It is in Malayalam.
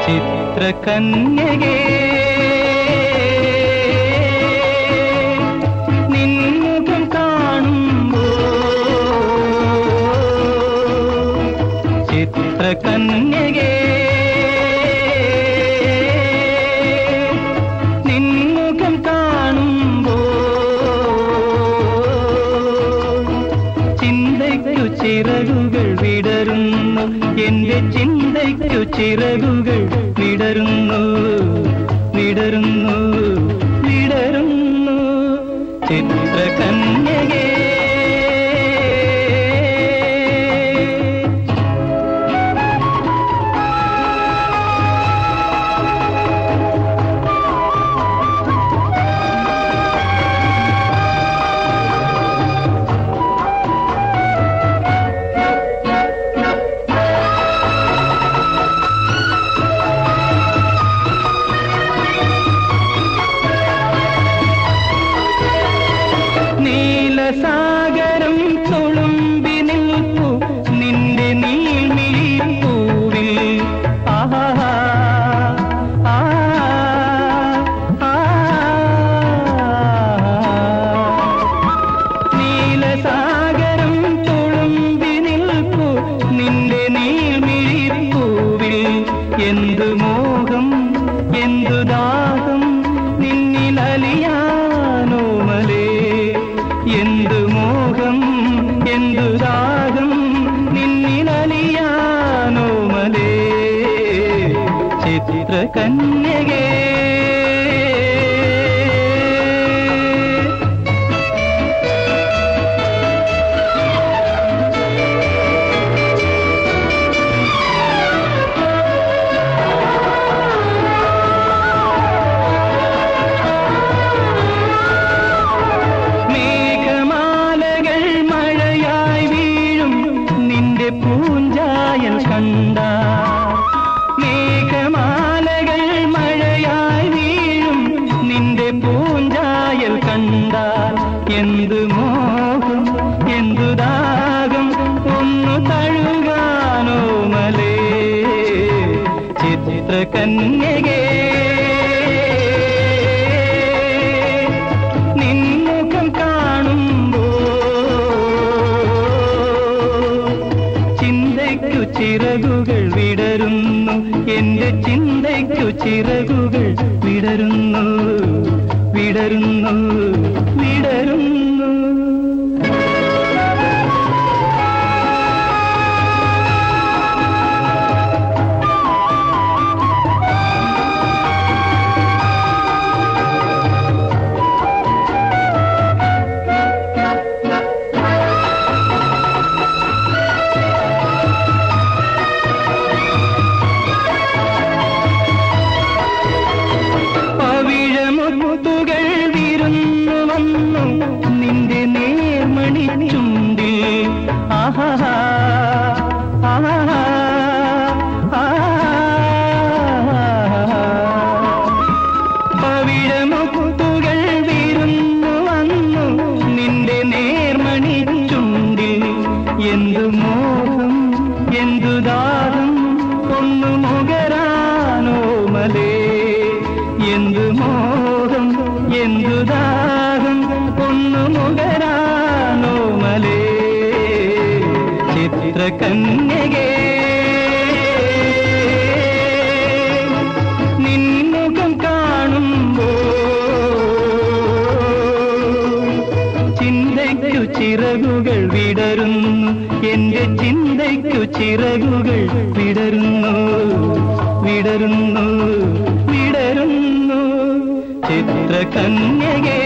ചിത്രകന്യകേ നിൻമുഖം കാണുമ്പോ ചിത്രകന്യകേ നിൻമുഖം കാണുമ്പോ ചിന്തയ്ക്കു ചിറകുകൾ വിടരുന്നു എന്റെ ചിന്തയ്ക്കു ചിറകുകൾ വിടരുന്നു വിടരുന്നു വിടരുന്നു ചിത്രകന്യകേ നീലസാഗരം തുളുമ്പി നിൽപ്പു നിന്റെ നീൽമിഴിപ്പൂവിൽ ആഹാ ആ ആ നീലസാഗരം തുളുമ്പി നിൽപ്പു നിന്റെ നീൽമിഴിപ്പൂവിൽ എന്തു മോഹം എന്തു ദാഹം നിന്നിലലിയാനോ മലേ എന്തു മോഹം എന്തു ദാഹം നിന്നിലലിയാനോ മലേ ചിത്രകന്യകേ മേഘമാലകൾ മഴയായി വീഴും നിന്റെ പൂഞ്ചായൽ കണ്ട മേഘമാലകൾ മഴയായി വീഴും നിന്റെ പൂഞ്ചായൽ കണ്ടാൽ എന്തു മോഹം എന്തു ദാഹം ഒന്നു തഴുകാനോ മലേ ചിത്രകന്യകേ നിൻമുഖം കാണുമ്പോ ചിന്തയ്ക്കു ചിറകുകൾ വിടരുന്നു എന്റെ ചിന്തയ്ക്കു ചിറകുകൾ വിടരുന്നു വിടരുന്നു വിടരുന്നു പവിഴമുത്തുകൾ വിരുന്നു വന്നു നിന്റെ നേർമണി ചുണ്ടിൽ ആഹാ ആഹാ പവിഴമുത്തുകൾ വിരുന്നു വന്നു നിന്റെ നേർമണി ചുണ്ടിൽ എന്തു മോഹം എന്തു ദാഹം ഒന്നു മുകരാനോ മലേ എന്തു മോഹം എന്തു ദാഹം ഒന്നു മുകരാനോ മലേ ചിത്രകന്യകേ നിൻമുഖം കാണുമ്പോ ചിന്തയ്ക്കു ചിറകുകൾ വിടരുന്നു എന്റെ ചിന്തയ്ക്കു ചിറകുകൾ വിടരുന്നു വിടരുന്നു വിടരുന്നു ചിത്രകന്യകേ